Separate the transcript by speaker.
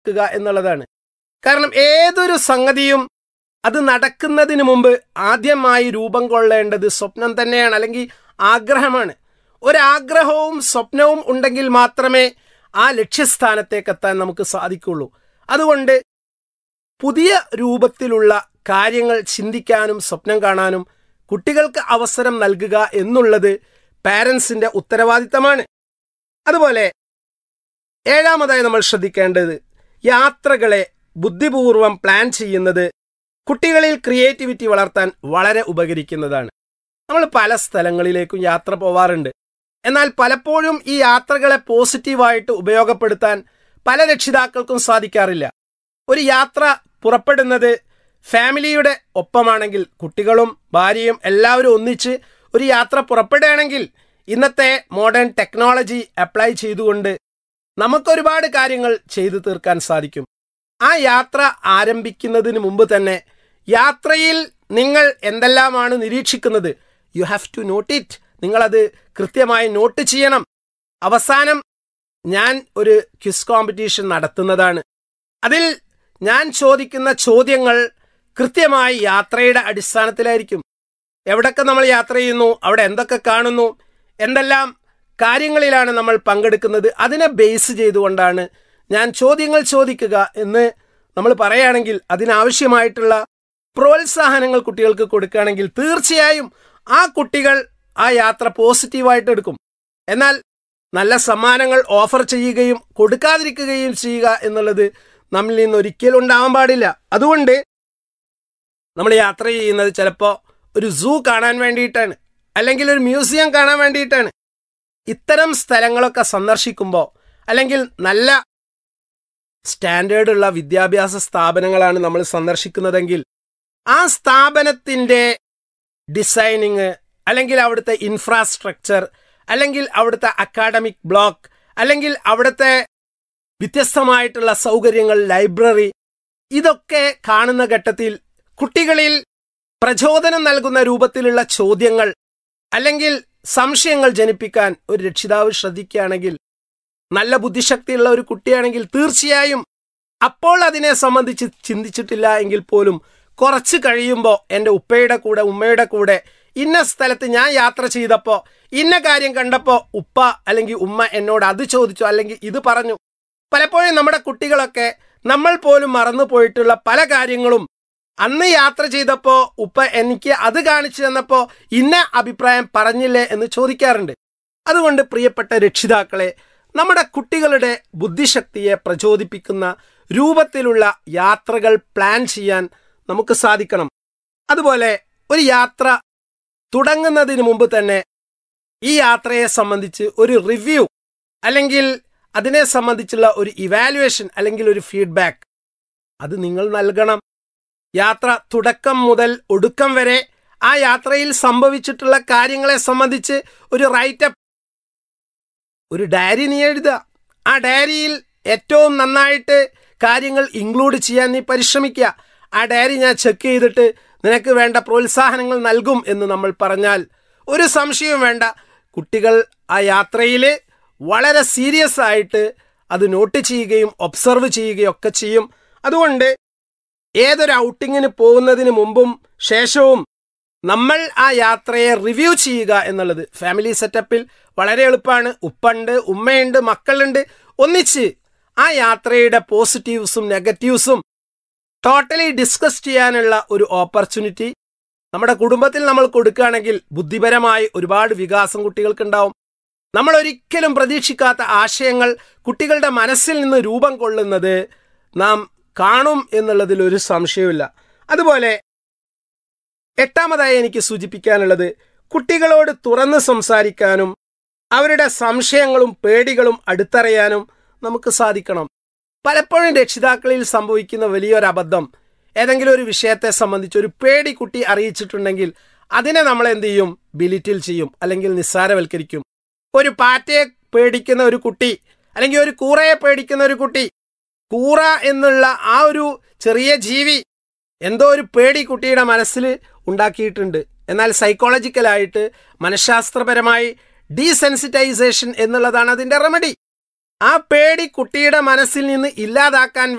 Speaker 1: ക്കുക എന്നുള്ളതാണ് കാരണം ഏതൊരു സംഗതിയും അത് നടക്കുന്നതിന് മുമ്പ് ആദ്യമായി രൂപം കൊള്ളേണ്ടത് സ്വപ്നം തന്നെയാണ് അല്ലെങ്കിൽ ആഗ്രഹമാണ് ഒരാഗ്രഹവും സ്വപ്നവും ഉണ്ടെങ്കിൽ മാത്രമേ ആ ലക്ഷ്യസ്ഥാനത്തേക്ക് എത്താൻ നമുക്ക് സാധിക്കുള്ളൂ അതുകൊണ്ട് പുതിയ രൂപത്തിലുള്ള കാര്യങ്ങൾ ചിന്തിക്കാനും സ്വപ്നം കാണാനും കുട്ടികൾക്ക് അവസരം നൽകുക എന്നുള്ളത് പാരൻസിന്റെ ഉത്തരവാദിത്തമാണ് അതുപോലെ ഏഴാമതായി നമ്മൾ ശ്രദ്ധിക്കേണ്ടത് യാത്രകളെ ബുദ്ധിപൂർവം പ്ലാൻ ചെയ്യുന്നത് കുട്ടികളിൽ ക്രിയേറ്റിവിറ്റി വളർത്താൻ വളരെ ഉപകരിക്കുന്നതാണ് നമ്മൾ പല സ്ഥലങ്ങളിലേക്കും യാത്ര പോവാറുണ്ട് എന്നാൽ പലപ്പോഴും ഈ യാത്രകളെ പോസിറ്റീവായിട്ട് ഉപയോഗപ്പെടുത്താൻ പല രക്ഷിതാക്കൾക്കും സാധിക്കാറില്ല ഒരു യാത്ര പുറപ്പെടുന്നത് ഫാമിലിയുടെ ഒപ്പമാണെങ്കിൽ കുട്ടികളും ഭാര്യയും എല്ലാവരും ഒന്നിച്ച് ഒരു യാത്ര പുറപ്പെടുകയാണെങ്കിൽ ഇന്നത്തെ മോഡേൺ ടെക്നോളജി അപ്ലൈ ചെയ്തുകൊണ്ട് നമുക്കൊരുപാട് കാര്യങ്ങൾ ചെയ്തു തീർക്കാൻ സാധിക്കും ആ യാത്ര ആരംഭിക്കുന്നതിന് മുമ്പ് തന്നെ യാത്രയിൽ നിങ്ങൾ എന്തെല്ലാമാണ് നിരീക്ഷിക്കുന്നത് you have to note it നിങ്ങളത് കൃത്യമായി നോട്ട് ചെയ്യണം അവസാനം ഞാൻ ഒരു ക്വിസ് കോമ്പറ്റീഷൻ നടത്തുന്നതാണ് അതിൽ ഞാൻ ചോദിക്കുന്ന ചോദ്യങ്ങൾ കൃത്യമായി യാത്രയുടെ അടിസ്ഥാനത്തിലായിരിക്കും എവിടൊക്കെ നമ്മൾ യാത്ര ചെയ്യുന്നു അവിടെ എന്തൊക്കെ കാണുന്നു എന്തെല്ലാം കാര്യങ്ങളിലാണ് നമ്മൾ പങ്കെടുക്കുന്നത് അതിനെ ബേസ് ചെയ്തുകൊണ്ടാണ് ഞാൻ ചോദ്യങ്ങൾ ചോദിക്കുക എന്ന് നമ്മൾ പറയുകയാണെങ്കിൽ അതിനാവശ്യമായിട്ടുള്ള പ്രോത്സാഹനങ്ങൾ കുട്ടികൾക്ക് കൊടുക്കുകയാണെങ്കിൽ തീർച്ചയായും ആ കുട്ടികൾ ആ യാത്ര പോസിറ്റീവായിട്ട് എടുക്കും എന്നാൽ നല്ല സമ്മാനങ്ങൾ ഓഫർ ചെയ്യുകയും കൊടുക്കാതിരിക്കുകയും ചെയ്യുക എന്നുള്ളത് നമ്മിൽ നിന്ന് ഒരിക്കലും ഉണ്ടാവാൻ പാടില്ല അതുകൊണ്ട് നമ്മൾ യാത്ര ചെയ്യുന്നത് ചിലപ്പോൾ ഒരു സൂ കാണാൻ വേണ്ടിയിട്ടാണ് അല്ലെങ്കിൽ ഒരു മ്യൂസിയം കാണാൻ വേണ്ടിയിട്ടാണ് ഇത്തരം സ്ഥലങ്ങളൊക്കെ സന്ദർശിക്കുമ്പോൾ അല്ലെങ്കിൽ നല്ല സ്റ്റാൻഡേർഡുള്ള വിദ്യാഭ്യാസ സ്ഥാപനങ്ങളാണ് നമ്മൾ സന്ദർശിക്കുന്നതെങ്കിൽ ആ സ്ഥാപനത്തിൻ്റെ ഡിസൈനിങ് അല്ലെങ്കിൽ അവിടുത്തെ ഇൻഫ്രാസ്ട്രക്ചർ അല്ലെങ്കിൽ അവിടുത്തെ അക്കാഡമിക് ബ്ലോക്ക് അല്ലെങ്കിൽ അവിടുത്തെ വ്യത്യസ്തമായിട്ടുള്ള സൗകര്യങ്ങൾ ലൈബ്രറി ഇതൊക്കെ കാണുന്ന ഘട്ടത്തിൽ കുട്ടികളിൽ പ്രചോദനം നൽകുന്ന രൂപത്തിലുള്ള ചോദ്യങ്ങൾ അല്ലെങ്കിൽ സംശയങ്ങൾ ജനിപ്പിക്കാൻ ഒരു രക്ഷിതാവ് ശ്രദ്ധിക്കുകയാണെങ്കിൽ നല്ല ബുദ്ധിശക്തിയുള്ള ഒരു കുട്ടിയാണെങ്കിൽ തീർച്ചയായും അപ്പോൾ അതിനെ സംബന്ധിച്ച് ചിന്തിച്ചിട്ടില്ല എങ്കിൽ പോലും കുറച്ച് കഴിയുമ്പോൾ എൻ്റെ ഉപ്പയുടെ കൂടെ ഉമ്മയുടെ കൂടെ ഇന്ന സ്ഥലത്ത് ഞാൻ യാത്ര ചെയ്തപ്പോൾ ഇന്ന കാര്യം കണ്ടപ്പോൾ ഉപ്പ അല്ലെങ്കിൽ ഉമ്മ എന്നോട് അത് ചോദിച്ചു അല്ലെങ്കിൽ ഇത് പറഞ്ഞു പലപ്പോഴും നമ്മുടെ കുട്ടികളൊക്കെ നമ്മൾ പോലും മറന്നു പോയിട്ടുള്ള പല കാര്യങ്ങളും അന്ന് യാത്ര ചെയ്തപ്പോൾ ഉപ്പ എനിക്ക് അത് കാണിച്ചു തന്നപ്പോൾ ഇന്ന അഭിപ്രായം പറഞ്ഞില്ലേ എന്ന് ചോദിക്കാറുണ്ട് അതുകൊണ്ട് പ്രിയപ്പെട്ട രക്ഷിതാക്കളെ നമ്മുടെ കുട്ടികളുടെ ബുദ്ധിശക്തിയെ പ്രചോദിപ്പിക്കുന്ന രൂപത്തിലുള്ള യാത്രകൾ പ്ലാൻ ചെയ്യാൻ നമുക്ക് സാധിക്കണം അതുപോലെ ഒരു യാത്ര തുടങ്ങുന്നതിന് മുമ്പ് തന്നെ ഈ യാത്രയെ സംബന്ധിച്ച് ഒരു റിവ്യൂ അല്ലെങ്കിൽ അതിനെ സംബന്ധിച്ചുള്ള ഒരു ഇവാലുവേഷൻ അല്ലെങ്കിൽ ഒരു ഫീഡ്ബാക്ക് അത് നിങ്ങൾ നൽകണം യാത്ര തുടക്കം മുതൽ ഒടുക്കം വരെ ആ യാത്രയിൽ സംഭവിച്ചിട്ടുള്ള കാര്യങ്ങളെ സംബന്ധിച്ച് ഒരു റൈറ്റപ്പ് ഒരു ഡയറി നീ എഴുതുക ആ ഡയറിയിൽ ഏറ്റവും നന്നായിട്ട് കാര്യങ്ങൾ ഇൻക്ലൂഡ് ചെയ്യാൻ നീ പരിശ്രമിക്കുക ആ ഡയറി ഞാൻ ചെക്ക് ചെയ്തിട്ട് നിനക്ക് വേണ്ട പ്രോത്സാഹനങ്ങൾ നൽകും എന്ന് നമ്മൾ പറഞ്ഞാൽ ഒരു സംശയവും വേണ്ട കുട്ടികൾ ആ യാത്രയിൽ വളരെ സീരിയസ് ആയിട്ട് അത് നോട്ട് ചെയ്യുകയും ഒബ്സർവ് ചെയ്യുകയും ഒക്കെ ചെയ്യും അതുകൊണ്ട് ഏതൊരു ഔട്ടിങ്ങിന് പോകുന്നതിന് മുമ്പും ശേഷവും നമ്മൾ ആ യാത്രയെ റിവ്യൂ ചെയ്യുക എന്നുള്ളത് ഫാമിലി സെറ്റപ്പിൽ വളരെ എളുപ്പമാണ് ഉപ്പുണ്ട് ഉമ്മയുണ്ട് മക്കളുണ്ട് ഒന്നിച്ച് ആ യാത്രയുടെ പോസിറ്റീവ്സും നെഗറ്റീവ്സും ടോട്ടലി ഡിസ്കസ് ചെയ്യാനുള്ള ഒരു ഓപ്പർച്യൂണിറ്റി നമ്മുടെ കുടുംബത്തിൽ നമ്മൾ കൊടുക്കുകയാണെങ്കിൽ ബുദ്ധിപരമായി ഒരുപാട് വികാസം കുട്ടികൾക്കുണ്ടാവും നമ്മൾ ഒരിക്കലും പ്രതീക്ഷിക്കാത്ത ആശയങ്ങൾ കുട്ടികളുടെ മനസ്സിൽ നിന്ന് രൂപം കൊള്ളുന്നത് നാം കാണും എന്നുള്ളതിൽ ഒരു സംശയമില്ല അതുപോലെ എട്ടാമതായി എനിക്ക് സൂചിപ്പിക്കാനുള്ളത് കുട്ടികളോട് തുറന്ന് സംസാരിക്കാനും അവരുടെ സംശയങ്ങളും പേടികളും അടുത്തറിയാനും നമുക്ക് സാധിക്കണം പലപ്പോഴും രക്ഷിതാക്കളിൽ സംഭവിക്കുന്ന വലിയൊരു അബദ്ധം ഏതെങ്കിലും ഒരു വിഷയത്തെ സംബന്ധിച്ച് ഒരു പേടി കുട്ടി അറിയിച്ചിട്ടുണ്ടെങ്കിൽ അതിനെ നമ്മൾ എന്ത് ചെയ്യും ബിലിറ്റിൽ ചെയ്യും അല്ലെങ്കിൽ നിസ്സാരവൽക്കരിക്കും ഒരു പാറ്റയെ പേടിക്കുന്ന ഒരു കുട്ടി അല്ലെങ്കിൽ ഒരു കൂറയെ പേടിക്കുന്ന ഒരു കുട്ടി കൂറ എന്നുള്ള ആ ഒരു ചെറിയ ജീവി എന്തോ ഒരു പേടി കുട്ടിയുടെ മനസ്സിൽ ഉണ്ടാക്കിയിട്ടുണ്ട് എന്നാൽ സൈക്കോളജിക്കലായിട്ട് മനഃശാസ്ത്രപരമായി ഡീസെൻസിറ്റൈസേഷൻ എന്നുള്ളതാണ് അതിൻ്റെ റെമഡി ആ പേടി കുട്ടിയുടെ മനസ്സിൽ നിന്ന് ഇല്ലാതാക്കാൻ